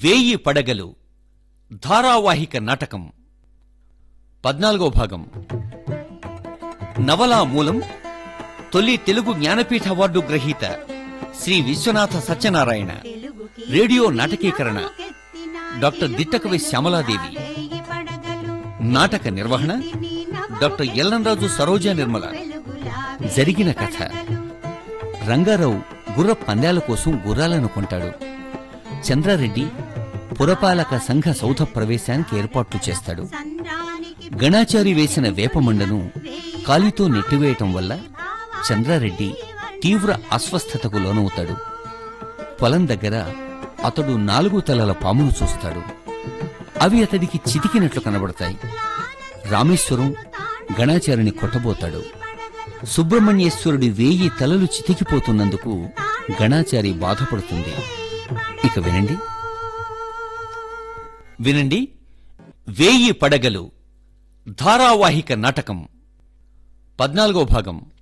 వేయి పడగలు ధారావాహిక నాటకం పద్నాలుగో భాగం నవలా మూలం తొలి తెలుగు జ్ఞానపీఠ అవార్డు గ్రహీత శ్రీ విశ్వనాథ సత్యనారాయణ రేడియో నాటకీకరణ డాక్టర్ దిట్టకవి శ్యామలాదేవి నాటక నిర్వహణ డాక్టర్ ఎల్లంరాజు సరోజా నిర్మల జరిగిన కథ రంగారావు గుర్ర పందాల కోసం గుర్రాలను కొంటాడు చంద్రారెడ్డి పురపాలక సంఘ సౌధ ప్రవేశానికి ఏర్పాట్లు చేస్తాడు గణాచారి వేసిన వేపమండను కాలితో నెట్టివేయటం వల్ల చంద్రారెడ్డి తీవ్ర అస్వస్థతకు లోనవుతాడు పొలం దగ్గర అతడు నాలుగు తలల పామును చూస్తాడు అవి అతడికి చితికినట్లు కనబడతాయి రామేశ్వరం గణాచారిని కొట్టబోతాడు సుబ్రహ్మణ్యేశ్వరుడి వేయి తలలు చితికిపోతున్నందుకు గణాచారి బాధపడుతుంది ఇక వినండి వినండి వేయి పడగలు ధారావాహిక నాటకం పద్నాలుగో భాగం